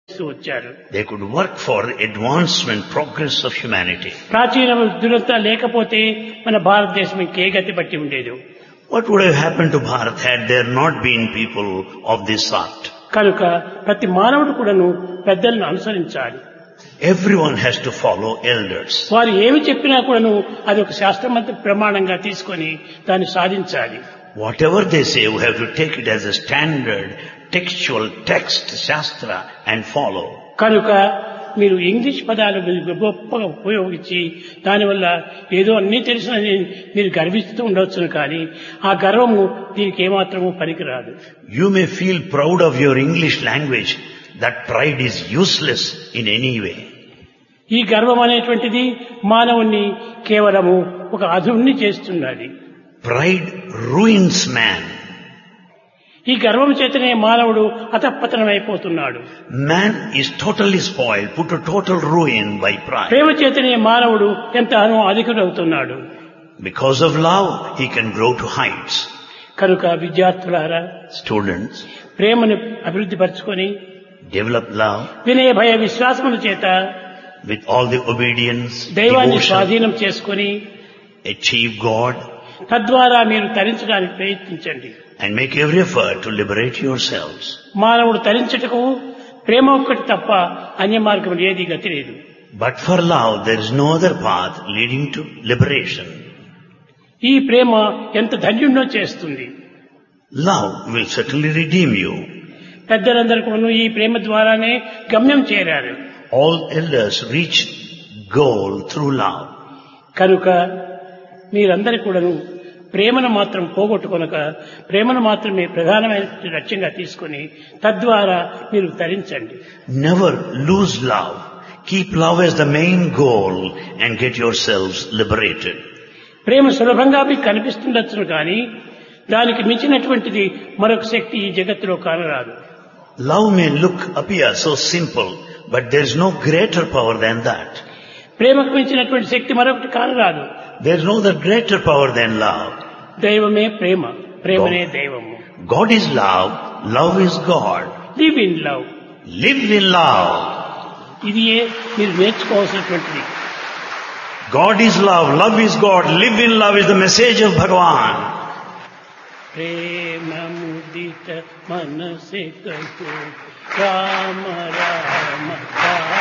చేస్తూ వచ్చారు They could work for the advancement, progress of humanity. ప్రాచీన దురంతా లేకపోతే మన భారతదేశం ఇంకే గతి పట్టి ఉండేది What would have happened to Bharat had there not been people of this sort? కనుక ప్రతి మానవుడు కూడాను పెద్దలను అనుసరించాలి Everyone has to follow elders. వారు ఏమి చెప్పినా కూడాను అది ఒక శాస్త్రమంత ప్రమాణంగా తీసుకొని దాన్ని సాధించాలి Whatever they say, we have to take it as a standard textual text, Shastra, and follow. కనుక మీరు ఇంగ్లీష్ పదాలు మీరు గొప్పగా ఉపయోగించి దానివల్ల ఏదో అన్నీ తెలిసినని మీరు గర్విస్తూ ఉండవచ్చును కానీ ఆ గర్వము దీనికి ఏమాత్రము పనికిరాదు You may feel proud of your English language. That pride is useless in any way. ఈ గర్వం అనేటువంటిది మానవుణ్ణి కేవలము ఒక అధుణ్ణి చేస్తున్నది Pride ruins man. ఈ గర్వం చేతనే మానవుడు అతపతనమైపోతున్నాడు Man is totally spoiled, put to total ruin by pride. ప్రేమ చేతనే మానవుడు ఎంత అధికుడవుతున్నాడు Because of love, he can grow to heights. కనుక విద్యార్థులారా Students, ప్రేమను అభివృద్ధి పరుచుకొని develop love వినయ భయ విశ్వాసముల చేత with all the obedience, దైవాన్ని devotion, స్వాధీనం చేసుకొని achieve God, తద్వారా మీరు తరించడానికి ప్రయత్నించండి and make every effort to liberate yourselves. మానవుడు తరించుటకు ప్రేమ ఒక్కటి తప్ప అన్య మార్గం ఏది గతి లేదు But for love, there is no other path leading to liberation. ఈ ప్రేమ ఎంత ధన్యుణ్ణో చేస్తుంది Love will certainly redeem you. పెద్దలందరూ కూడా ఈ ప్రేమ ద్వారానే గమ్యం చేరారు All elders reach goal through love. కనుక మీరందరూ కూడాను ప్రేమను మాత్రం పోగొట్టుకొనక ప్రేమను మాత్రమే ప్రధానమైన లక్ష్యంగా తీసుకొని తద్వారా మీరు తరించండి Never lose love. Keep love as the main goal and get yourselves liberated. ప్రేమ సులభంగా మీకు కనిపిస్తుండొచ్చును కానీ దానికి మించినటువంటిది మరొక శక్తి ఈ జగత్తులో కానరాదు Love may look, appear so simple, but there is no greater power than that. ప్రేమకు మించినటువంటి శక్తి మరొకటి కానరాదు There is no other greater power than love. దైవమే ప్రేమ ప్రేమనే దైవము God is love, love is God. Live in love Live in love. ఇది మీరు నేర్చుకోవాల్సినటువంటిది God is love, love is God, live in love is the message of Bhagavan. ప్రేమ ముదిత మనసే కహో రామ రామ రామ